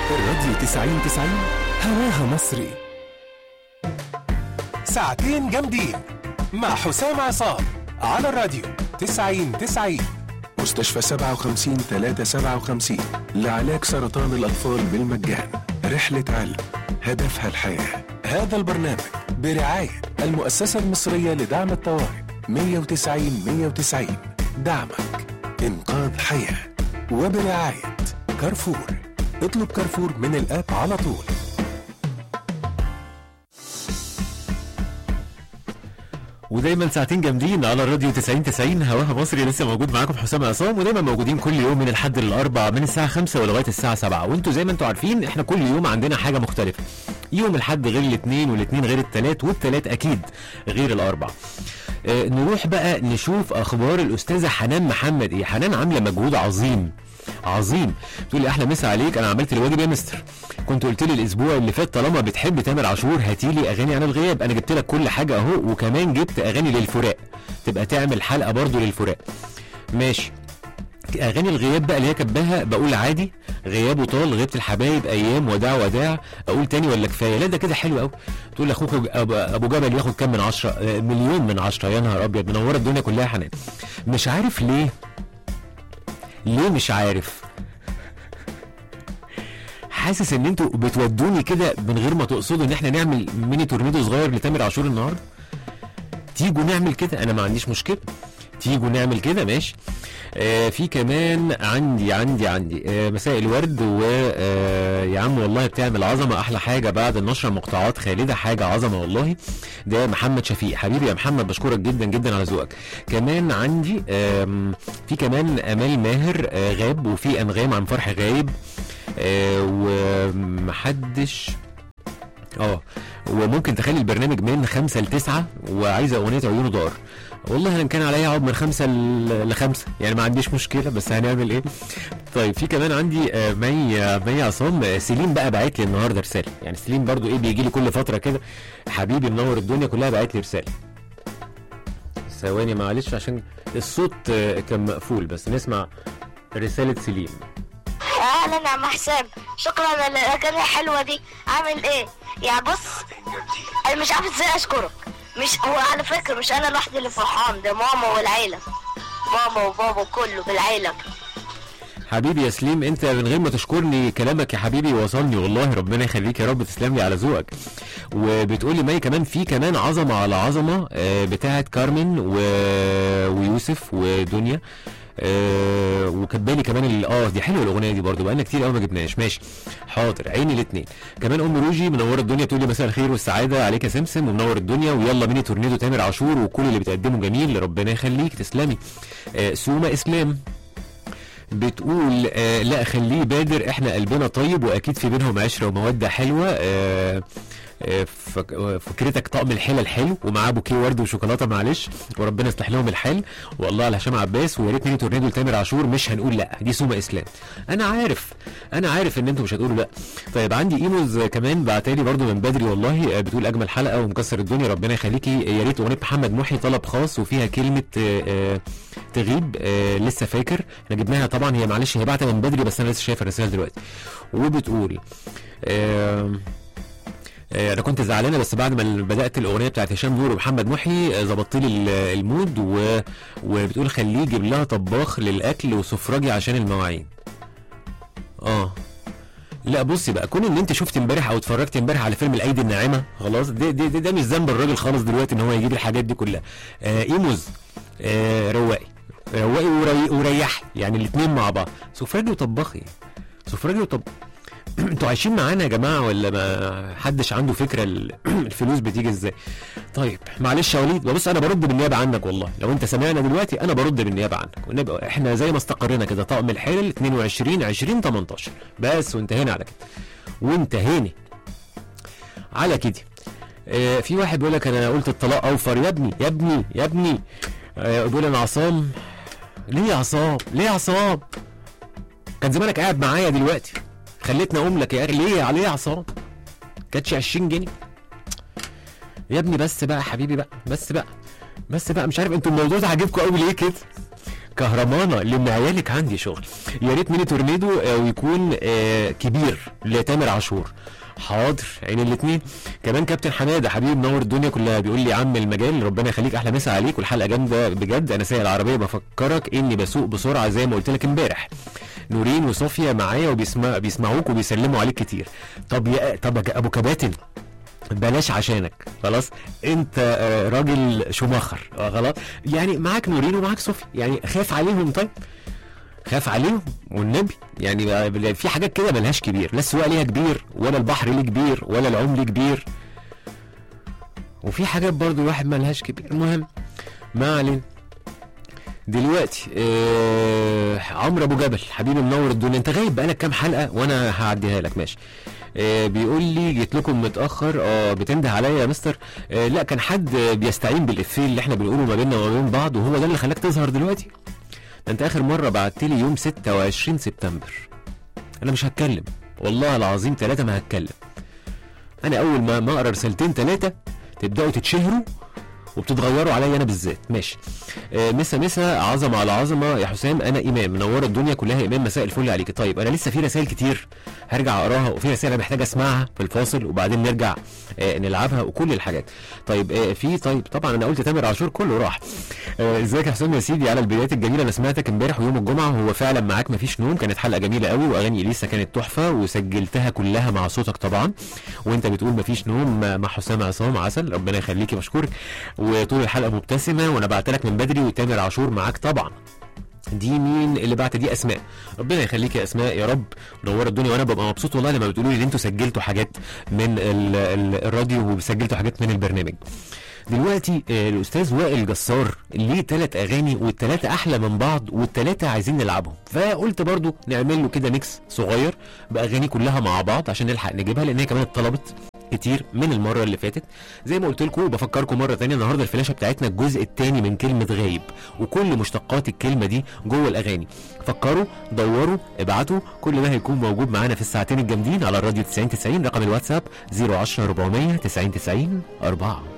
الراديو 90 90 هواها مصري ساعتين جامدين مع حسام عصام على الراديو 90 90 مستشفى 57 357 لعلاج سرطان الأطفال بالمجان رحلة علم هدفها الحياة هذا البرنامج برعاية المؤسسة المصرية لدعم الطوارئ 190 190 دعمك إنقاذ حياة وبرعاية كارفور اطلب كارفور من الآب على طول ودايما ساعتين جامدين على الراديو 90 90 هواها مصري لسه موجود معاكم حسام عصام ودايما موجودين كل يوم من الحد للاربع من الساعه 5 ولغايه الساعه 7 وانتوا زي ما انتوا عارفين احنا كل يوم عندنا حاجه مختلفه يوم الحد غير الاثنين والاثنين غير الثلاث والثلاث اكيد غير الاربع آه نروح بقى نشوف اخبار الاستاذه حنان محمد ايه حنان عامله مجهود عظيم عظيم تقول لي احلى مسا عليك انا عملت الواجب يا مستر كنت قلت لي الاسبوع اللي فات طالما بتحب تامر عاشور هاتي لي اغاني عن الغياب انا جبت لك كل حاجه اهو وكمان جبت اغاني للفراق تبقى تعمل حلقه برضو للفراق ماشي اغاني الغياب بقى اللي هي كباها بقول عادي غياب وطال غيبه الحبايب ايام وداع وداع اقول تاني ولا كفايه لا ده كده حلو قوي تقول لاخوك أبو- ابو جبل ياخد كام من عشرة آه، مليون من عشرة يا نهار ابيض منوره الدنيا كلها يا حنان مش عارف ليه ليه مش عارف حاسس ان انتوا بتودوني كده من غير ما تقصدوا ان احنا نعمل ميني تورنيدو صغير لتامر عاشور النهارده تيجوا نعمل كده انا ما عنديش مشكله تيجوا نعمل كده ماشي آه في كمان عندي عندي عندي آه مساء الورد ويا آه عم والله بتعمل عظمه احلى حاجه بعد النشره مقطوعات خالده حاجه عظمه والله ده محمد شفيق حبيبي يا محمد بشكرك جدا جدا على ذوقك كمان عندي آم، في كمان امال ماهر آه غاب وفي انغام عن فرح غايب آه ومحدش اه وممكن تخلي البرنامج من خمسة لتسعة وعايزة أغنية عيونه دار والله أنا إن كان عليا أقعد من خمسة ل- لخمسة يعني ما عنديش مشكلة بس هنعمل إيه طيب في كمان عندي آه، مي آه، مي عصام آه، سليم بقى بعت لي النهارده رسالة يعني سليم برضو إيه بيجي لي كل فترة كده حبيبي منور الدنيا كلها بعت لي رسالة ثواني معلش عشان الصوت آه، كان مقفول بس نسمع رسالة سليم اهلا يا عم حسام شكرا على الاغاني الحلوه دي عامل ايه يعني بص انا مش عارف ازاي اشكرك مش هو على فكره مش انا لوحدي اللي فرحان ده ماما والعيله ماما وبابا كله بالعيله حبيبي يا سليم انت من غير ما تشكرني كلامك يا حبيبي وصلني والله ربنا يخليك يا رب تسلم لي على ذوقك وبتقولي مي كمان في كمان عظمه على عظمه آه، بتاعت كارمن و... ويوسف ودنيا آه وكبالي كمان ال- اه دي حلوه الاغنيه دي برضو بقالنا كتير قوي ما جبناش ماشي حاضر عيني الاثنين كمان ام روجي منوره الدنيا تقول لي مساء الخير والسعاده عليك يا سمسم ومنور الدنيا ويلا ميني تورنيدو تامر عاشور وكل اللي بتقدمه جميل ربنا يخليك تسلمي آه سوما اسلام بتقول آه لا خليه بادر احنا قلبنا طيب واكيد في بينهم عشره وموده حلوه آه آه، فك- آه، فكرتك طقم الحلل حلو ومعاه بوكيه ورد وشوكولاته معلش وربنا يصلح لهم الحال والله على هشام عباس ويا ريت ميني تورنيدو لتامر عاشور مش هنقول لا دي سوما اسلام انا عارف انا عارف ان انتوا مش هتقولوا لا طيب عندي ايموز كمان بعتالي برضو من بدري والله آه، بتقول اجمل حلقه ومكسر الدنيا ربنا يخليكي يا ريت اغنيه محمد محي طلب خاص وفيها كلمه آه، آه، تغيب آه لسه فاكر احنا جبناها طبعا هي معلش هي بعتها من بدري بس انا لسه شايف الرساله دلوقتي وبتقول آه آه، انا كنت زعلانه بس بعد ما بدات الاغنيه بتاعت هشام نور ومحمد محي آه، ظبطت لي ال- المود و... وبتقول خليه يجيب لها طباخ للاكل وسفرجي عشان المواعين اه لا بصي بقى كون ان انت شفت امبارح او اتفرجت امبارح على فيلم الايدي الناعمه خلاص ده ده, ده, ده مش ذنب الراجل خالص دلوقتي ان هو يجيب الحاجات دي كلها آه ايموز آه رواقي رواقي وري... وريحي يعني الاثنين مع بعض سفرجي وطبخي سفرجي وطب انتوا عايشين معانا يا جماعه ولا ما حدش عنده فكره ال- الفلوس بتيجي ازاي طيب معلش يا وليد بص انا برد بالنيابه عنك والله لو انت سامعنا دلوقتي انا برد بالنيابه عنك ونبقى احنا زي ما استقرينا كده طقم الحلل 22 20 18 بس وانتهينا على كده وانتهينا على كده آه في واحد بيقول لك انا قلت الطلاق اوفر يا ابني يا ابني يا ابني آه بيقول انا عصام ليه يا عصام ليه يا عصام كان زمانك قاعد معايا دلوقتي خليتني اقوم لك يا اخي ليه عليه يا عصام كانتش 20 جنيه يا ابني بس بقى حبيبي بقى بس بقى بس بقى مش عارف انتوا الموضوع ده عاجبكم قوي ليه كده كهرمانه لما عيالك عندي شغل يا ريت ميني تورنيدو آه، ويكون آه، كبير لتامر عاشور حاضر عين الاثنين كمان كابتن حماده حبيبي منور الدنيا كلها بيقول لي عم المجال ربنا يخليك احلى مسا عليك والحلقه جامده بجد انا سايق العربيه بفكرك اني بسوق بسرعه زي ما قلت لك امبارح نورين وصوفيا معايا وبيسمع بيسمعوك وبيسلموا عليك كتير طب يا طب يا ابو كباتن بلاش عشانك خلاص انت آه، راجل شماخر آه، خلاص يعني معاك نورين ومعاك صوفي يعني خاف عليهم طيب خاف عليهم والنبي يعني بقى- في حاجات كده ملهاش كبير لا السواق ليها كبير ولا البحر ليه كبير ولا العم ليه كبير وفي حاجات برضو الواحد ملهاش كبير المهم ما علينا دلوقتي آه عمرو ابو جبل حبيبي منور الدنيا انت غايب بقالك كام حلقه وانا هعديها لك ماشي آه بيقول لي جيت لكم متاخر اه بتنده عليا يا مستر آه لا كان حد بيستعين بالافيه اللي احنا بنقوله ما بيننا وما بين بعض وهو ده اللي خلاك تظهر دلوقتي ده انت اخر مره بعت لي يوم 26 سبتمبر انا مش هتكلم والله العظيم ثلاثه ما هتكلم انا اول ما ما اقرا رسالتين ثلاثه تبداوا تتشهروا وبتتغيروا عليا انا بالذات ماشي آه مسا مسا عظمه على عظمه يا حسام انا امام منوره الدنيا كلها امام مساء الفل عليك طيب انا لسه في رسائل كتير هرجع اقراها وفي رسائل انا محتاج اسمعها في الفاصل وبعدين نرجع آه نلعبها وكل الحاجات طيب آه في طيب طبعا انا قلت تامر عاشور كله راح آه، ازيك يا حسام يا سيدي على البدايات الجميله انا سمعتك امبارح ويوم الجمعه هو فعلا معاك مفيش نوم كانت حلقه جميله قوي واغاني اليسا كانت تحفه وسجلتها كلها مع صوتك طبعا وانت بتقول مفيش نوم مع حسام عصام عسل ربنا يخليك بشكرك وطول الحلقه مبتسمه وانا بعت لك من بدري وتامر عاشور معاك طبعا دي مين اللي بعت دي اسماء ربنا يخليك يا اسماء يا رب منوره الدنيا وانا ببقى مبسوط والله لما بتقولوا لي ان انتوا سجلتوا حاجات من ال ال الراديو وسجلتوا حاجات من البرنامج دلوقتي آه، الاستاذ وائل جسار ليه ثلاث اغاني والثلاثه احلى من بعض والثلاثه عايزين نلعبهم فقلت برضو نعمل له كده ميكس صغير باغاني كلها مع بعض عشان نلحق نجيبها لان هي كمان اتطلبت كتير من المره اللي فاتت زي ما قلت لكم وبفكركم مره تانية النهارده الفلاشه بتاعتنا الجزء الثاني من كلمه غايب وكل مشتقات الكلمه دي جوه الاغاني فكروا دوروا ابعتوا كل ده هيكون موجود معانا في الساعتين الجامدين على الراديو 90 90 رقم الواتساب 010 400 90 90 4